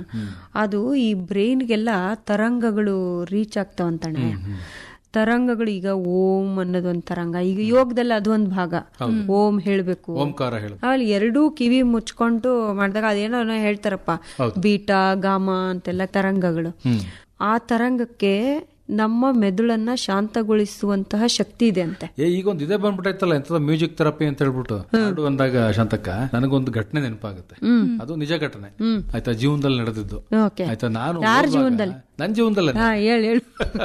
ಅದು ಈ ಬ್ರೈನ್ಗೆಲ್ಲ ತರಂಗಗಳು ರೀಚ್ ಆಗ್ತಾವಂತಣ್ಣ ತರಂಗಗಳು ಈಗ ಓಂ ಅನ್ನೋದು ಒಂದು ತರಂಗ ಈಗ ಯೋಗದಲ್ಲಿ ಅದು ಒಂದು ಭಾಗ ಓಂ ಹೇಳ್ಬೇಕು ಓಂಕಾರ ಹೇಳು ಅಲ್ಲಿ ಎರಡೂ ಕಿವಿ ಮುಚ್ಕೊಂಡು ಮಾಡಿದಾಗ ಅದೇನೋ ಏನೋ ಹೇಳ್ತಾರಪ್ಪ ಬೀಟಾ ಗಾಮ ಅಂತೆಲ್ಲ ತರಂಗಗಳು ಆ ತರಂಗಕ್ಕೆ ನಮ್ಮ ಮೆದುಳನ್ನ ಶಾಂತಗೊಳಿಸುವಂತಹ ಶಕ್ತಿ ಇದೆ ಅಂತೆ ಏ ಈಗ ಒಂದು ಇದೇ ಬಂದ್ಬಿಟ್ಟೈತಲ್ಲ ಎಂತದ ಮ್ಯೂಸಿಕ್ ಥೆರಪಿ ಅಂತ ಹೇಳ್ಬಿಟ್ಟು ಹಾಡು ಅಂದಾಗ ಶಾಂತಕ್ಕ ನನಗೊಂದು ಘಟನೆ ನೆನಪಾಗುತ್ತೆ ಅದು ನಿಜ ಘಟನೆ ಆಯ್ತಾ ಜೀವನದಲ್ಲಿ ನಡೆದಿದ್ದು ಓಕೆ ಆಯ್ತಾ ನಾನು ಓದುವಾಗ- ನನ್ ಜೀವನದಲ್ಲೇ ಹಾ ಹೇಳು ಹೇಳು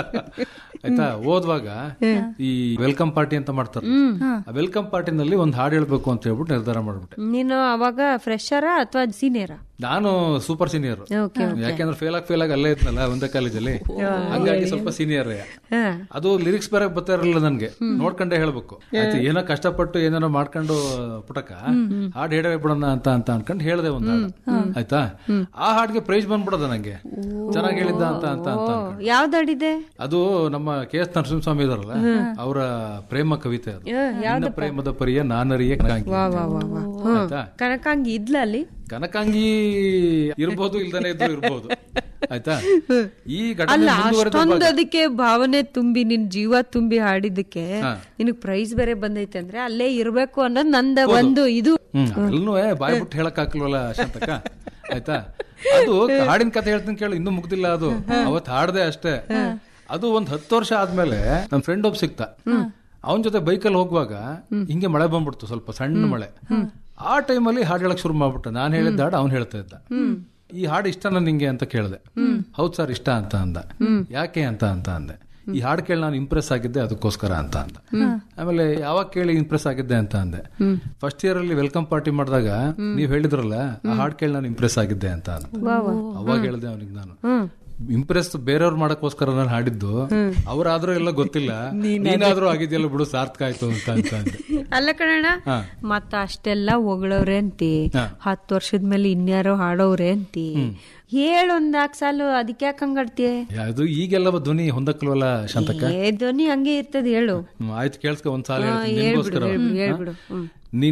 ಆಯ್ತಾ ಓದುವಾಗ ಈ ವೆಲ್ಕಮ್ ಪಾರ್ಟಿ ಅಂತ ಮಾಡ್ತಾರೆ ಆ ವೆಲ್ಕಮ್ ಪಾರ್ಟಿನಲ್ಲಿ ಒಂದು ಹಾಡು ಹೇಳ್ಬೇಕು ಅಂತ ಹೇಳ್ಬಿಟ್ಟು ನಿರ್ಧಾರ ಮಾಡ್ಬಿಟ್ಟೆ ನೀನು ಅವಾಗ ಫ್ರೆಶರಾ ಅಥವಾ ಸೀನಿಯರಾ ನಾನು ಸೂಪರ್ ಸೀನಿಯರ್ ಓಕೆ ಯಾಕೆಂದ್ರೆ ಫೇಲ್ ಆಗಿ ಫೇಲ್ ಆಗಿ ಅಲ್ಲೇ ಇದ್ನಲ್ಲ ಒಂದೇ ಕಾಲೇಜಲ್ಲಿ ಹಂಗಾಗಿ ಸ್ವಲ್ಪ ಸೀನಿಯರ್ ಹಾ ಅದು ಲಿರಿಕ್ಸ್ ಬೇರೆ ಬರ್ತಾ ಇರಲಿಲ್ಲ ನನ್ಗೆ ನೋಡ್ಕೊಂಡೇ ಹೇಳ್ಬೇಕು ಆಯ್ತು ಏನೋ ಕಷ್ಟಪಟ್ಟು ಏನೇನೋ ಮಾಡ್ಕೊಂಡು ಪುಟಕ ಹಾಡ್ ಹೇಳೇ ಬಿಡೋಣ ಅಂತ ಅಂತ ಅನ್ಕೊಂಡು ಹೇಳ್ದೆ ಒಂದ್ ಹಾಡು ಆಯ್ತಾ ಆ ಹಾಡ್ಗೆ ಪ್ರೈಸ್ ಬಂದ್ಬಿಡೋದ ನಂಗೆ ಚೆನ್ನಾಗಿ ಹೇಳಿದ್ದ ಅಂತ ಅಂತ ಅಂತ ಅನ್ಕೊಂಡು. ಯಾವ್ದಾಡಿದೆ ಅದು ನಮ್ಮ ಕೆ ಎಸ್ ನರಸಿಂಹಸ್ವಾಮಿ ಇದಾರಲ್ಲ ಅವರ ಪ್ರೇಮ ಕವಿತೆ ಅದು ನಿನ್ನ ಪ್ರೇಮದ ಪರಿಯ ನಾನರಿಯ ಕನಕಾಂಗಿ ವಾ ವಾ ವಾ ವಾ ಹ್ಮ್. ಆಯ್ತಾ ಕನಕಾಂಗಿ ಇದ್ಲ ಅಲ್ಲಿ ಕನಕಾಂಗಿ ಇರ್ಬೋದು ಇಲ್ದಾನೆ ಇದ್ರು ಇರ್ಬೋದು ಆಯ್ತಾ ಈ ಘಟನೆ ಅಲ್ಲ ಮುಂದುವರೆದ ಅಷ್ಟೊಂದು ಅದಕ್ಕೆ ಭಾವನೆ ತುಂಬಿ ನಿನ್ ಜೀವ ತುಂಬಿ ಹಾಡಿದ್ದಕ್ಕೆ ನಿನಗ್ ಪ್ರೈಸ್ ಬೇರೆ ಬಂದೈತೆ ಅಂದ್ರೆ ಅಲ್ಲೇ ಇರ್ಬೇಕು ಅನ್ನೋದು ನಂದ ಒಂದು ಇದು ಹ್ಮ್ ಅಲ್ಲೂ ಬಾಯ್ ಬಿಟ್ಟು ಹೇಳಕ್ ಹಾಕಲ್ವಲ್ಲ ಶಾಂತಕ್ಕ ಆಯ್ತಾ ಅದು ಹಾಡಿನ ಕತೆ ಹೇಳ್ತೀನಿ ಕೇಳು ಇನ್ನೂ ಮುಗ್ದಿಲ್ಲ ಅದು ಅವತ್ ಹಾಡ್ದೆ ಅಷ್ಟೇ ಅದು ಒಂದ್ ಹತ್ತು ವರ್ಷ ಆದ್ಮೇಲೆ ನನ್ ಫ್ರೆಂಡ್ ಒಬ್ಬ ಸಿಕ್ತ ಅವನ ಜೊತೆ ಬೈಕಲ್ಲಿ ಹೋಗುವಾಗ ಹಿಂಗೆ ಮಳೆ ಬಂದ್ಬಿಡ್ತು ಸ್ವಲ್ಪ ಸಣ್ಣ ಮಳೆ ಆ ಟೈಮಲ್ಲಿ ಹಾಡು ಹೇಳಕ್ ಶುರು ಮಾಡ್ಬಿಟ್ಟ ನಾನ್ ಹೇಳಿದ್ದ ಹಾಡು ಅವ್ನು ಹೇಳ್ತಾ ಇದ್ದ ಈ ಹಾಡು ಇಷ್ಟನ ನಿಂಗೆ ಅಂತ ಕೇಳಿದೆ ಹೌದ್ ಸರ್ ಇಷ್ಟ ಅಂತ ಅಂದ ಯಾಕೆ ಅಂತ ಅಂತ ಅಂದೆ ಈ ಹಾಡು ಕೇಳಿ ನಾನು ಇಂಪ್ರೆಸ್ ಆಗಿದ್ದೆ ಅದಕ್ಕೋಸ್ಕರ ಅಂತ ಅಂದ ಆಮೇಲೆ ಯಾವಾಗ ಕೇಳಿ ಇಂಪ್ರೆಸ್ ಆಗಿದ್ದೆ ಅಂತ ಅಂದೆ ಫಸ್ಟ್ ಇಯರ್ ಅಲ್ಲಿ ವೆಲ್ಕಮ್ ಪಾರ್ಟಿ ಮಾಡಿದಾಗ ನೀವ್ ಹೇಳಿದ್ರಲ್ಲ ಆ ಹಾಡು ಕೇಳಿ ನಾನು ಇಂಪ್ರೆಸ್ ಆಗಿದ್ದೆ ಅಂತ ಅಂದ ಅವಾಗ ಹೇಳ್ದೆ ಅವನಿಗೆ ನಾನು ಇಂಪ್ರೆಸ್ ಬೇರೆಯವ್ರು ಮಾಡಕ್ಕೋಸ್ಕರ ನಾನು ಹಾಡಿದ್ದು ಅವ್ರಾದ್ರೂ ಎಲ್ಲ ಗೊತ್ತಿಲ್ಲ ನೀನಾದ್ರೂ ಆಗಿದ್ಯಲ್ಲ ಬಿಡು ಸಾರ್ಥಕ ಆಯ್ತು ಅಂತ ಅಂತ ಅಂದೆ ಅಲ್ಲ ಕಣಣ್ಣ ಹಾ. ಮತ್ತ ಅಷ್ಟೆಲ್ಲ ಹೊಗಳವ್ರೆ ಅಂತಿ ಹಾ. ಹತ್ತು ವರ್ಷದ ಮೇಲೆ ಇನ್ಯಾರೋ ಹಾಡೋವ್ರೆ ಅಂತಿ ಹೇಳೊಂದ್ ನಾಲ್ಕು ಸಾಲು ಅದಕ್ಕೆ ಯಾಕೆ ಹಂಗಾಡ್ತೀಯ ಅದು ಈಗೆಲ್ಲ ಧ್ವನಿ ಹೊಂದಕ್ಲ್ವಲ್ಲ ಶಾಂತಕ್ಕ ಏ ಧ್ವನಿ ಹಂಗೆ ಇರ್ತದೆ ಹೇಳು ಹ್ಮ್, ಆಯ್ತು ಕೇಳಿಸ್ಕೊ ಒಂದ್ ಸಾಲ ಹಾ, ಹೇಳ್ತೀನಿ ಹೇಳ್ಬಿಡು ನಿನ್ಗೋಸ್ಕರ ಹೇಳ್ಬಿಡು ಹಾ? ಹೇಳ್ಬಿಡು ಹ್ಮ್ ನೀನ್